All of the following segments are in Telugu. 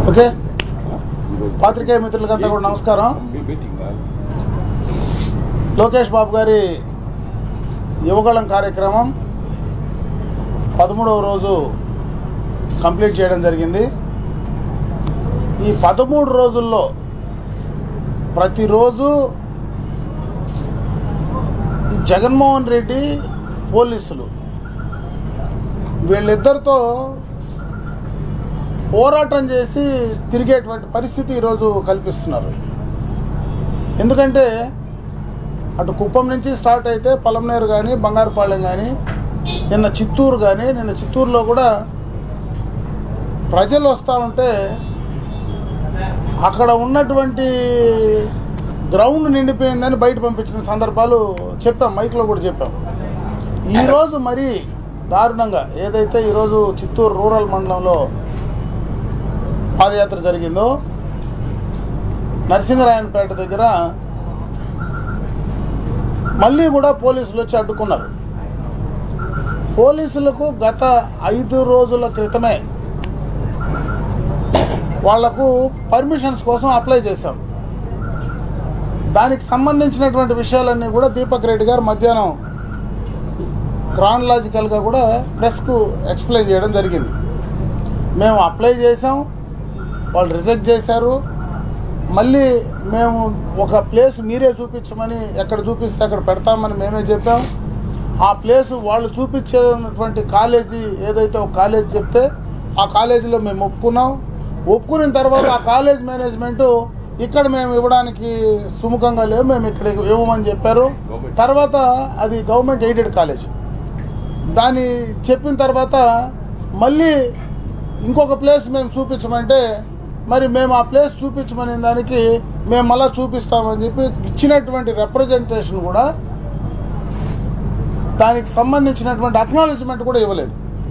ఓకే పాత్రికేయ మిత్రులకంతా కూడా నమస్కారం లోకేష్ బాబు గారి యువగళం కార్యక్రమం పదమూడవ రోజు కంప్లీట్ చేయడం జరిగింది ఈ పదమూడు రోజుల్లో ప్రతిరోజు ఈ జగన్మోహన్ రెడ్డి పోలీసులు వీళ్ళిద్దరితో పోరాటం చేసి తిరిగేటువంటి పరిస్థితి ఈరోజు కల్పిస్తున్నారు ఎందుకంటే అటు కుప్పం నుంచి స్టార్ట్ అయితే పొలంనేరు కానీ బంగారుపాలెం కానీ నిన్న చిత్తూరు కానీ నిన్న చిత్తూరులో కూడా ప్రజలు వస్తూ ఉంటే అక్కడ ఉన్నటువంటి గ్రౌండ్ నిండిపోయిందని బయట పంపించిన సందర్భాలు చెప్పాం మైక్లో కూడా చెప్పాం ఈరోజు మరీ దారుణంగా ఏదైతే ఈరోజు చిత్తూరు రూరల్ మండలంలో పాదయాత్ర జరిగిందో నరసింహరాయనపేట దగ్గర మళ్ళీ కూడా పోలీసులు వచ్చి అడ్డుకున్నారు పోలీసులకు గత ఐదు రోజుల క్రితమే వాళ్లకు పర్మిషన్స్ కోసం అప్లై చేశాం దానికి సంబంధించినటువంటి విషయాలన్నీ కూడా దీపక్ రెడ్డి గారు మధ్యాహ్నం క్రానలాజికల్గా కూడా ప్రెస్కు ఎక్స్ప్లెయిన్ చేయడం జరిగింది మేము అప్లై చేసాం వాళ్ళు రిజెక్ట్ చేశారు మళ్ళీ మేము ఒక ప్లేస్ మీరే చూపించమని ఎక్కడ చూపిస్తే అక్కడ పెడతామని మేమే చెప్పాం ఆ ప్లేస్ వాళ్ళు చూపించేటువంటి కాలేజీ ఏదైతే ఒక కాలేజ్ చెప్తే ఆ కాలేజీలో మేము ఒప్పుకున్నాం ఒప్పుకున్న తర్వాత ఆ కాలేజ్ మేనేజ్మెంట్ ఇక్కడ మేము ఇవ్వడానికి సుముఖంగా లేవు మేము ఇక్కడ ఇవ్వమని చెప్పారు తర్వాత అది గవర్నమెంట్ ఎయిడెడ్ కాలేజ్ దాన్ని చెప్పిన తర్వాత మళ్ళీ ఇంకొక ప్లేస్ మేము చూపించమంటే మరి మేము ఆ ప్లేస్ చూపించమనే దానికి మేము మళ్ళీ చూపిస్తామని చెప్పి ఇచ్చినటువంటి రిప్రజెంటేషన్ కూడా దానికి సంబంధించినటువంటి అక్నాలెడ్జ్మెంట్ కూడా ఇవ్వలేదు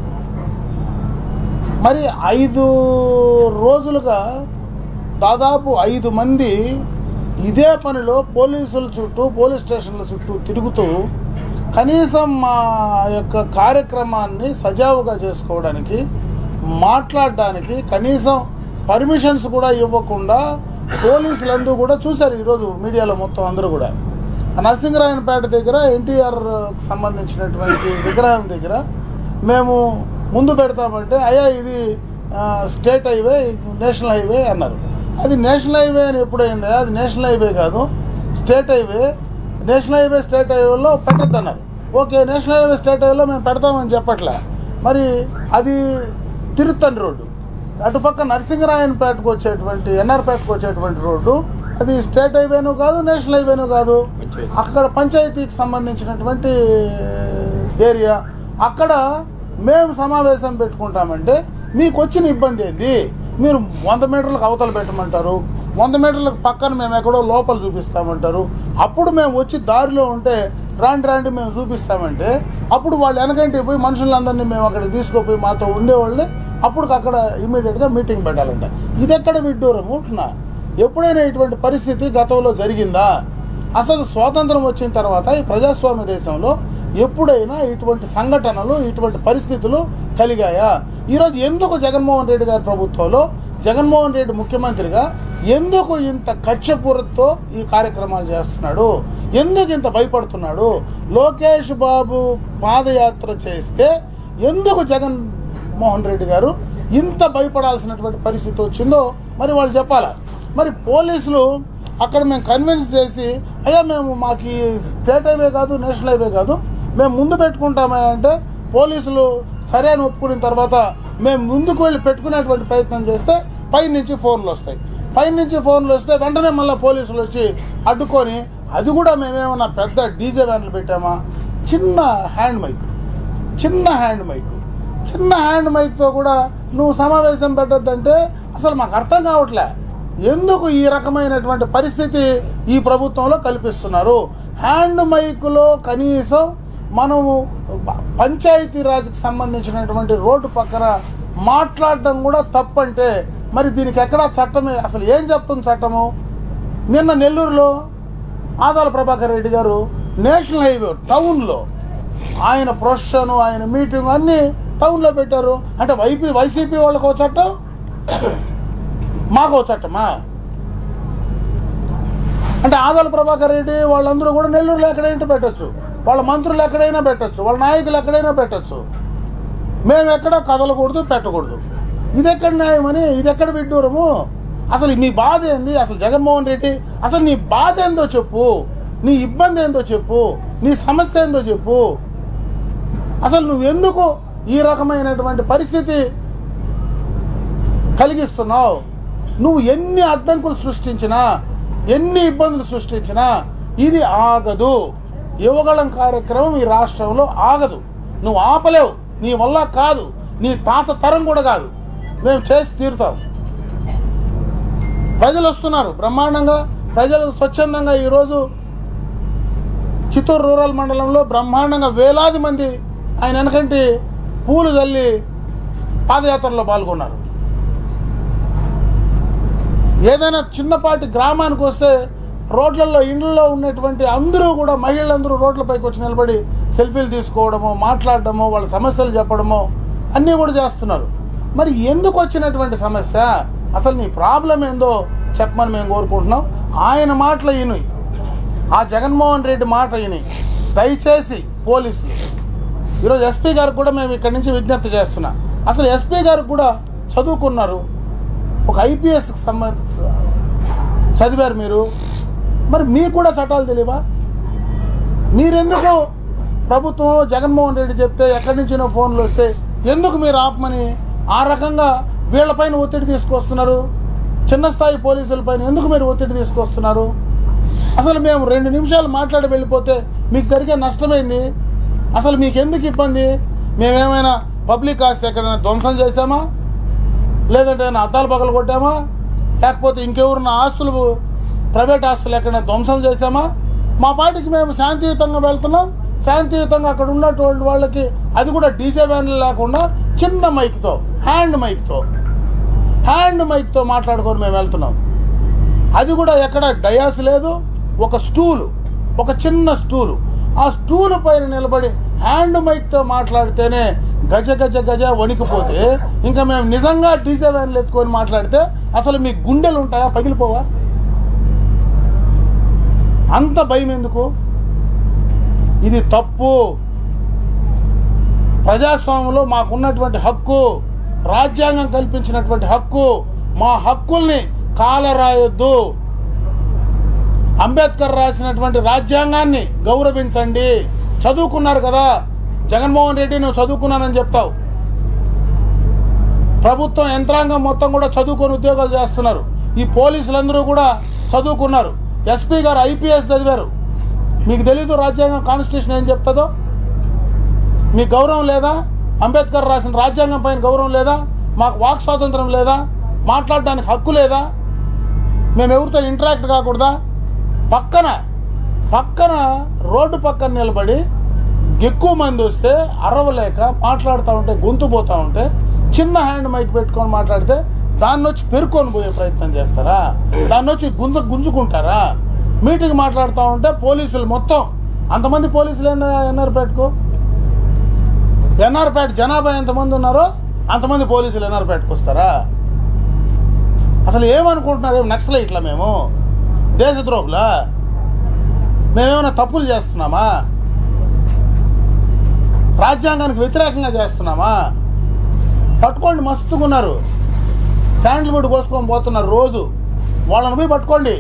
మరి ఐదు రోజులుగా దాదాపు ఐదు మంది ఇదే పనిలో పోలీసుల చుట్టూ పోలీస్ స్టేషన్ల చుట్టూ తిరుగుతూ కనీసం మా యొక్క కార్యక్రమాన్ని సజావుగా చేసుకోవడానికి మాట్లాడడానికి కనీసం పర్మిషన్స్ కూడా ఇవ్వకుండా పోలీసులందరూ కూడా చూశారు ఈరోజు మీడియాలో మొత్తం అందరూ కూడా ఆ నరసింహరాయనపేట దగ్గర ఎన్టీఆర్ సంబంధించినటువంటి విగ్రహం దగ్గర మేము ముందు పెడతామంటే అయ్యా ఇది ఆ, స్టేట్ హైవే నేషనల్ హైవే అన్నారు అది నేషనల్ హైవే అని ఎప్పుడైందా అది నేషనల్ హైవే కాదు state highway national highway state హైవేలో పెట్టద్దు అన్నారు ఓకే నేషనల్ హైవే స్టేట్ హైవేలో మేము పెడతామని చెప్పట్లే మరి అది తిరుత్తని రోడ్డు అటుపక్క నరసింహరాయనపేటకు వచ్చేటువంటి ఎన్ఆర్పేటకు వచ్చేటువంటి రోడ్డు అది స్టేట్ హైవేను కాదు నేషనల్ హైవేను కాదు అక్కడ పంచాయతీకి సంబంధించినటువంటి ఏరియా అక్కడ మేము సమావేశం పెట్టుకుంటామంటే మీకు వచ్చిన ఇబ్బంది ఏంది మీరు వంద మీటర్లకు అవతల పెట్టమంటారు వంద మీటర్లకు పక్కన మేము ఎక్కడో లోపల చూపిస్తామంటారు అప్పుడు మేము వచ్చి దారిలో ఉంటే రాండి రాండి మేము చూపిస్తామంటే అప్పుడు వాళ్ళు వెనకంటే పోయి మనుషులందరినీ మేము అక్కడికి తీసుకుపోయి మాతో ఉండేవాళ్ళని అప్పుడు అక్కడ ఇమీడియట్గా మీటింగ్ పెట్టాలంట ఇది ఎక్కడ విడ్డూరం ఉంటున్నా ఎప్పుడైనా ఇటువంటి పరిస్థితి గతంలో జరిగిందా అసలు స్వాతంత్రం వచ్చిన తర్వాత ఈ ప్రజాస్వామ్య దేశంలో ఎప్పుడైనా ఇటువంటి సంఘటనలు ఇటువంటి పరిస్థితులు కలిగాయా ఈరోజు ఎందుకు జగన్మోహన్ రెడ్డి గారి ప్రభుత్వంలో జగన్మోహన్ రెడ్డి ముఖ్యమంత్రిగా ఎందుకు ఇంత కక్షపూరతో ఈ కార్యక్రమాలు చేస్తున్నాడు ఎందుకు ఇంత భయపడుతున్నాడు లోకేష్ బాబు పాదయాత్ర చేస్తే ఎందుకు జగన్ మోహన్ రెడ్డి గారు ఇంత భయపడాల్సినటువంటి పరిస్థితి వచ్చిందో మరి వాళ్ళు చెప్పాలా మరి పోలీసులు అక్కడ మేము కన్విన్స్ చేసి అయ్యా మేము మాకు ఈ స్టేట్ హైవే కాదు నేషనల్ హైవే కాదు మేము ముందు పెట్టుకుంటామా అంటే పోలీసులు సరే అని ఒప్పుకున్న తర్వాత మేము ముందుకు వెళ్ళి పెట్టుకునేటువంటి ప్రయత్నం చేస్తే పై నుంచి ఫోన్లు వస్తాయి పై నుంచి ఫోన్లు వస్తే వెంటనే మళ్ళీ పోలీసులు వచ్చి అడ్డుకొని అది కూడా మేమేమన్నా పెద్ద డీజే వ్యాన్లు పెట్టామా చిన్న హ్యాండ్ మైక్ చిన్న హ్యాండ్ మైక్ చిన్న హ్యాండ్ మైక్తో కూడా నువ్వు సమావేశం పెట్టొద్దంటే అసలు మాకు అర్థం కావట్లే ఎందుకు ఈ రకమైనటువంటి పరిస్థితి ఈ ప్రభుత్వంలో కల్పిస్తున్నారు హ్యాండ్ మైక్లో కనీసం మనము పంచాయతీ రాజ్కి సంబంధించినటువంటి రోడ్డు పక్కన మాట్లాడడం కూడా తప్పంటే మరి దీనికి ఎక్కడా చట్టమే అసలు ఏం చెప్తుంది చట్టము నిన్న నెల్లూరులో ఆదాల ప్రభాకర్ రెడ్డి గారు నేషనల్ హైవే టౌన్లో ఆయన ప్రొఫెషన్ ఆయన మీటింగ్ అన్నీ టౌన్లో పెట్టారు అంటే వైపీ వైసీపీ వాళ్ళకు ఒక చట్టం మాకో చట్టమా అంటే ఆదాల ప్రభాకర్ రెడ్డి వాళ్ళందరూ కూడా నెల్లూరులో ఎక్కడైనా పెట్టొచ్చు వాళ్ళ మంత్రులు ఎక్కడైనా పెట్టొచ్చు వాళ్ళ నాయకులు ఎక్కడైనా పెట్టొచ్చు మేము ఎక్కడ కదలకూడదు పెట్టకూడదు ఇది ఎక్కడ న్యాయమని ఇది ఎక్కడ విడ్డూరము అసలు మీ బాధ ఏంది అసలు జగన్మోహన్ రెడ్డి అసలు నీ బాధ ఏందో చెప్పు నీ ఇబ్బంది ఏందో చెప్పు నీ సమస్య ఏందో చెప్పు అసలు నువ్వు ఎందుకు ఈ రకమైనటువంటి పరిస్థితి కలిగిస్తున్నావు నువ్వు ఎన్ని అడ్డంకులు సృష్టించినా ఎన్ని ఇబ్బందులు సృష్టించినా ఇది ఆగదు యువగళం కార్యక్రమం ఈ రాష్ట్రంలో ఆగదు నువ్వు ఆపలేవు నీ వల్ల కాదు నీ తాత తరం కూడా కాదు మేము చేసి తీరుతాం ప్రజలు వస్తున్నారు బ్రహ్మాండంగా ప్రజలు స్వచ్ఛందంగా ఈరోజు చిత్తూరు రూరల్ మండలంలో బ్రహ్మాండంగా వేలాది మంది ఆయన వెనకంటి పూలు చల్లి పాదయాత్రలో పాల్గొన్నారు ఏదైనా చిన్నపాటి గ్రామానికి వస్తే రోడ్లలో ఇండ్లలో ఉన్నటువంటి అందరూ కూడా మహిళలందరూ రోడ్లపైకి వచ్చి నిలబడి సెల్ఫీలు తీసుకోవడము మాట్లాడడము వాళ్ళ సమస్యలు చెప్పడము అన్నీ కూడా చేస్తున్నారు మరి ఎందుకు వచ్చినటువంటి సమస్య అసలు నీ ప్రాబ్లం ఏందో చెప్పమని మేము కోరుకుంటున్నాం ఆయన మాటలు ఈయన ఆ జగన్మోహన్ రెడ్డి మాట ఈయన దయచేసి పోలీసులు ఈరోజు ఎస్పీ గారికి కూడా మేము ఇక్కడి నుంచి విజ్ఞప్తి చేస్తున్నాం అసలు ఎస్పీ గారికి కూడా చదువుకున్నారు ఒక ఐపీఎస్కి సంబంధ చదివారు మీరు మరి మీకు కూడా చట్టాలు తెలియవా మీరెందుకు ప్రభుత్వం జగన్మోహన్ రెడ్డి చెప్తే ఎక్కడి నుంచినో ఫోన్లు వస్తే ఎందుకు మీరు ఆపమని ఆ రకంగా వీళ్ళపైన ఒత్తిడి తీసుకొస్తున్నారు చిన్న స్థాయి పోలీసుల పైన ఎందుకు మీరు ఒత్తిడి తీసుకొస్తున్నారు అసలు మేము రెండు నిమిషాలు మాట్లాడి వెళ్ళిపోతే మీకు జరిగే నష్టమైంది అసలు మీకు ఎందుకు ఇబ్బంది మేమేమైనా పబ్లిక్ ఆస్తి ఎక్కడైనా ధ్వంసం చేశామా లేదంటే ఏమైనా అద్దాలు పగలు కొట్టామా లేకపోతే ఇంకెవరున్న ఆస్తులు ప్రైవేట్ ఆస్తులు ఎక్కడైనా ధ్వంసం చేశామా మా పాటికి మేము శాంతియుతంగా వెళ్తున్నాం శాంతియుతంగా అక్కడ ఉన్నటువంటి వాళ్ళకి అది కూడా డీజే వ్యాన్లు లేకుండా చిన్న మైక్తో హ్యాండ్ మైక్తో హ్యాండ్ మైక్తో మాట్లాడుకొని మేము వెళ్తున్నాం అది కూడా ఎక్కడ డయాస్ లేదు ఒక స్టూలు ఒక చిన్న స్టూలు ఆ స్టూల్ పైన నిలబడి హ్యాండ్ మైక్తో మాట్లాడితేనే గజ గజ గజ వణికిపోతే ఇంకా మేము నిజంగా డీజే వ్యాన్లు ఎత్తుకొని మాట్లాడితే అసలు మీ గుండెలు ఉంటాయా పగిలిపోవా అంత భయం ఎందుకు ఇది తప్పు ప్రజాస్వామ్యంలో మాకున్నటువంటి హక్కు రాజ్యాంగం కల్పించినటువంటి హక్కు మా హక్కుల్ని కాలరాయొద్దు అంబేద్కర్ రాసినటువంటి రాజ్యాంగాన్ని గౌరవించండి చదువుకున్నారు కదా జగన్మోహన్ రెడ్డి నువ్వు చదువుకున్నానని చెప్తావు ప్రభుత్వం యంత్రాంగం మొత్తం కూడా చదువుకొని ఉద్యోగాలు చేస్తున్నారు ఈ పోలీసులందరూ కూడా చదువుకున్నారు ఎస్పీ గారు ఐపీఎస్ చదివారు మీకు తెలీదు రాజ్యాంగం కాన్స్టిట్యూషన్ ఏం చెప్తుందో మీకు గౌరవం లేదా అంబేద్కర్ రాసిన రాజ్యాంగం పైన గౌరవం లేదా మాకు వాక్ స్వాతంత్రం లేదా మాట్లాడడానికి హక్కు లేదా మేము ఎవరితో ఇంటరాక్ట్ కాకూడదా పక్కన పక్కన రోడ్డు పక్కన నిలబడి ఎక్కువ మంది వస్తే అరవలేక మాట్లాడుతూ ఉంటే గొంతు పోతా ఉంటే చిన్న హ్యాండ్ మైక్ పెట్టుకొని మాట్లాడితే దాన్ని వచ్చి పెరుకొని పోయే ప్రయత్నం చేస్తారా దాన్ని వచ్చి గుంజ గుంజుకుంటారా మీటింగ్ మాట్లాడుతూ ఉంటే పోలీసులు మొత్తం అంతమంది పోలీసులు ఏందా ఎన్ఆర్పేటకు ఎన్ఆర్పేట జనాభా ఎంతమంది ఉన్నారో అంతమంది పోలీసులు ఎన్ఆర్పేటకు వస్తారా అసలు ఏమనుకుంటున్నారు ఏం నక్సలైట్లా మేము దేశద్రోహులా మేమేమైనా తప్పులు చేస్తున్నామా రాజ్యాంగానికి వ్యతిరేకంగా చేస్తున్నామా పట్టుకోండి మస్తుకున్నారు శాండిల్వుడ్ కోసుకొని పోతున్నారు రోజు వాళ్ళని పోయి పట్టుకోండి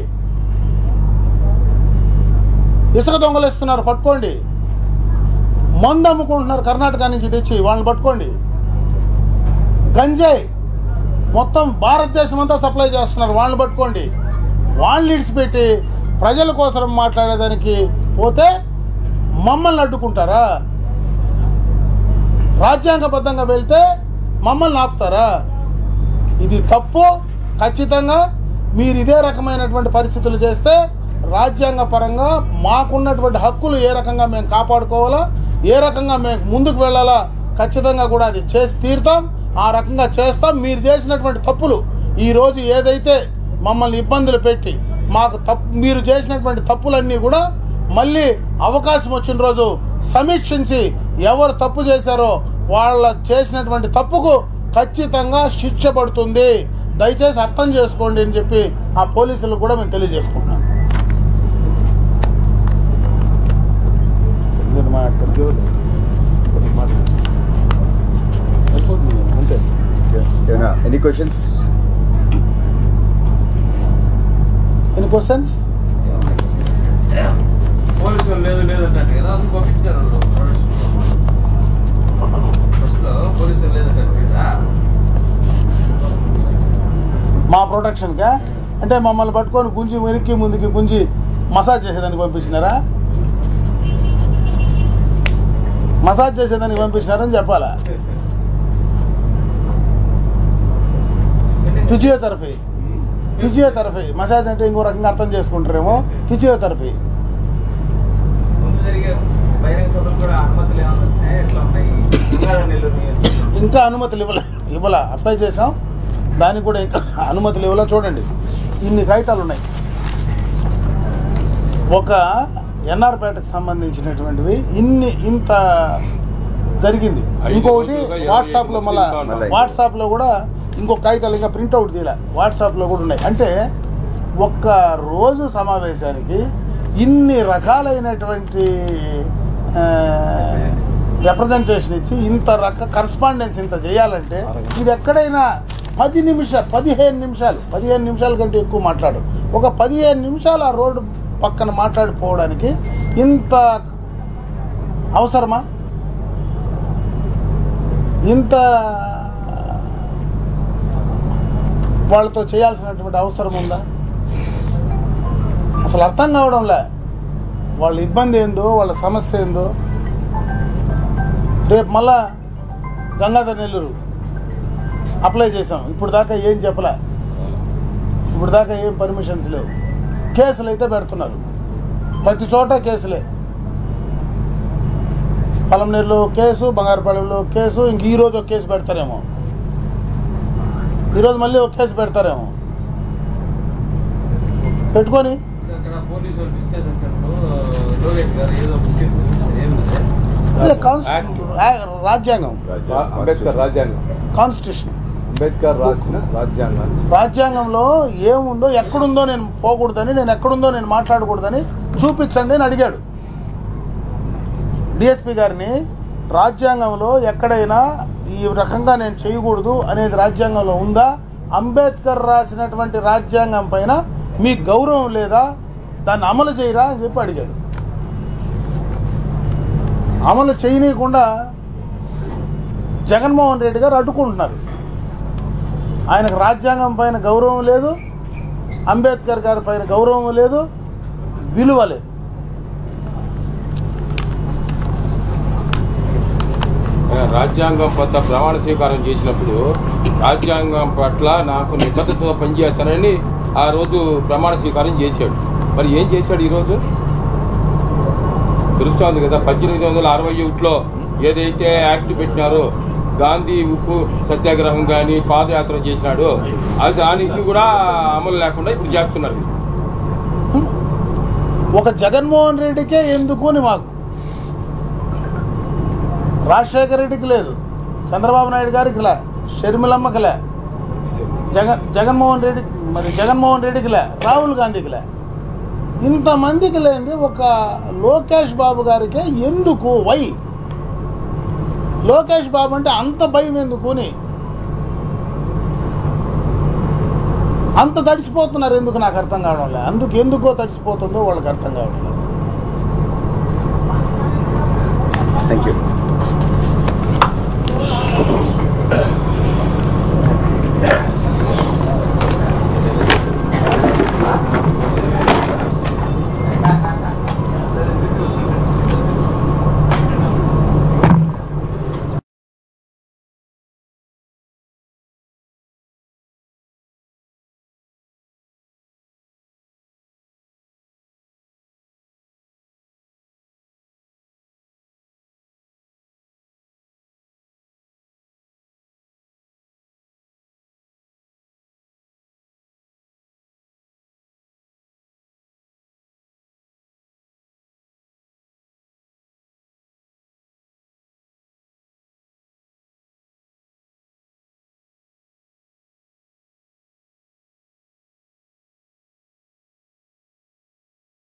ఇసుక దొంగలు ఇస్తున్నారు పట్టుకోండి మందు అమ్ముకుంటున్నారు కర్ణాటక నుంచి తెచ్చి వాళ్ళని పట్టుకోండి గంజాయి మొత్తం భారతదేశం అంతా సప్లై చేస్తున్నారు వాళ్ళని పట్టుకోండి వాళ్ళని ఇడిచిపెట్టి ప్రజల కోసం మాట్లాడేదానికి పోతే మమ్మల్ని అడ్డుకుంటారా రాజ్యాంగబద్ధంగా వెళ్తే మమ్మల్ని ఆపుతారా ఇది తప్పు ఖచ్చితంగా మీరు ఇదే రకమైనటువంటి పరిస్థితులు చేస్తే రాజ్యాంగ పరంగా మాకున్నటువంటి హక్కులు ఏ రకంగా మేము కాపాడుకోవాలా ఏ రకంగా మేము ముందుకు వెళ్ళాలా ఖచ్చితంగా కూడా అది చేసి తీరుతాం ఆ రకంగా చేస్తాం మీరు చేసినటువంటి తప్పులు ఈ రోజు ఏదైతే మమ్మల్ని ఇబ్బందులు పెట్టి మాకు తప్పు మీరు చేసినటువంటి తప్పులన్నీ కూడా మళ్ళీ అవకాశం వచ్చిన రోజు సమీక్షించి ఎవరు తప్పు చేశారో వాళ్ళ చేసినటువంటి తప్పుకు ఖచ్చితంగా శిక్ష పడుతుంది దయచేసి అర్థం చేసుకోండి అని చెప్పి ఆ పోలీసులకు కూడా మేము తెలియజేసుకుంటున్నాం మీరు మాట్లాడండి. అయిపోతుంది కదా. అంతే ఏమైనా any questions any questions police వాళ్ళు లేదు లేదు అన్నట్టు కదా అందుకు పంపించారు వాళ్ళు. ఫస్ట్లో పోలీసు వాళ్ళు లేదు అన్నట్టు కదా మా ప్రొటెక్షన్కా అంటే మమ్మల్ని పట్టుకొని గుంజి వెనక్కి ముందుకి గుంజి మసాజ్ చేసేదానికి పంపించినారా మసాజ్ చేసేదానికి పంపించినారని చెప్పాలా ఫిజియోథెరపీ ఫిజియోథెరపీ మసాజ్ అంటే ఇంకో రకంగా అర్థం చేసుకుంటారేమో ఫిజియోథెరపీ ముందు జరిగే బహిరంగ సభలు కూడా అనుమతులు ఏమైనా వచ్చినాయి ఎట్లా ఉన్నాయి ఇంకా నెల్లూరు నియోజకవర్గం. ఇంకా అనుమతులు ఇవ్వలే ఇవ్వాల అప్లై చేసాం దానికి కూడా ఇంకా అనుమతులు ఇవ్వాల చూడండి ఇన్ని కాగితాలు ఉన్నాయి ఒక ఎన్ఆర్పేటకు సంబంధించినటువంటివి ఇన్ని ఇంత జరిగింది ఇంకొకటి వాట్సాప్లో మళ్ళా మళ్ళా. వాట్సాప్లో కూడా ఇంకో కాగితాలు ఇంకా ప్రింట్అవుట్ తీయలే వాట్సాప్లో కూడా ఉన్నాయి అంటే ఒక్క రోజు సమావేశానికి ఇన్ని రకాలైనటువంటి రిప్రజెంటేషన్ ఇచ్చి ఇంత రక కరస్పాండెన్స్ ఇంత చేయాలంటే ఇది ఎక్కడైనా పది నిమిషాలు పదిహేను నిమిషాలు పదిహేను నిమిషాల కంటే ఎక్కువ మాట్లాడు ఒక పదిహేను నిమిషాలు ఆ రోడ్డు పక్కన మాట్లాడిపోవడానికి ఇంత అవసరమా ఇంత వాళ్ళతో చేయాల్సినటువంటి అవసరం ఉందా అసలు అర్థం కావడంలే వాళ్ళ ఇబ్బంది ఏందో వాళ్ళ సమస్య ఏందో రేపు మళ్ళా గంగాధర్ నెల్లూరు అప్లై చేసాం ఇప్పుడు దాకా ఏం చెప్పలే ఇప్పుడు దాకా ఏం పర్మిషన్స్ లేవు కేసులు అయితే పెడుతున్నారు ప్రతి చోట కేసులే పలంనేరులో కేసు బంగారుపాలెంలో కేసు ఇంక ఈ రోజు ఒక కేసు పెడతారేమో ఈరోజు మళ్ళీ ఒక కేసు పెడతారేమో పెట్టుకొని అక్కడ పోలీసు వాళ్ళు డిస్కస్ అంటారు లోకేష్ గారు ఏదో ముస్లిం ఏమి అదే కాన్స్టి- ఆ- రాజ్యాంగం రా- అంబేద్కర్ రాజ్యాంగం కాన్స్టిట్యూషన్ అంబేద్కర్ రాసిన రాజ్యాంగాన్ని రాజ్యాంగంలో ఏముందో ఎక్కడుందో నేను పోకూడదని నేను ఎక్కడుందో నేను మాట్లాడకూడదని చూపించండి అని అడిగాడు డిఎస్పి గారిని రాజ్యాంగంలో ఎక్కడైనా ఈ రకంగా నేను చేయకూడదు అనేది రాజ్యాంగంలో ఉందా అంబేద్కర్ రాసినటువంటి రాజ్యాంగం పైన మీకు గౌరవం లేదా దాన్ని అమలు చేయరా అని చెప్పి అడిగాడు అమలు చేయనీయకుండా జగన్మోహన్ రెడ్డి గారు అడ్డుకుంటున్నారు ఆయనకు రాజ్యాంగం పైన గౌరవం లేదు అంబేద్కర్ గారి పైన గౌరవం లేదు విలువ లేదు రాజ్యాంగం పట్ల ప్రమాణ స్వీకారం చేసినప్పుడు రాజ్యాంగం పట్ల నాకు నిబద్ధతతో పనిచేస్తానని ఆ రోజు ప్రమాణ స్వీకారం చేశాడు మరి ఏం చేశాడు ఈరోజు తెలుస్తోంది కదా పద్దెనిమిది వందల అరవై ఒకటిలో ఏదైతే యాక్ట్ పెట్టినారో గాంధీ ఉప్పు సత్యాగ్రహం కానీ పాదయాత్ర చేసినాడో అది దానికి కూడా అమలు లేకుండా ఇప్పుడు చేస్తున్నారు ఒక జగన్మోహన్ రెడ్డికే ఎందుకు అని మాకు రాజశేఖర రెడ్డికి లేదు చంద్రబాబు నాయుడు గారికి లే షర్మిలమ్మకి లే జగన్ జగన్మోహన్ రెడ్డి మరి జగన్మోహన్ రెడ్డికి లే రాహుల్ గాంధీకి లే ఇంతమందికి లేనిది ఒక లోకేష్ బాబు గారికే ఎందుకు వై లోకేష్ బాబు అంటే అంత భయం ఎందుకు అని అంత తడిసిపోతున్నారు ఎందుకు నాకు అర్థం కావడం లేదు అందుకు ఎందుకో తడిసిపోతుందో వాళ్ళకి అర్థం కావడం లేదు థ్యాంక్ యూ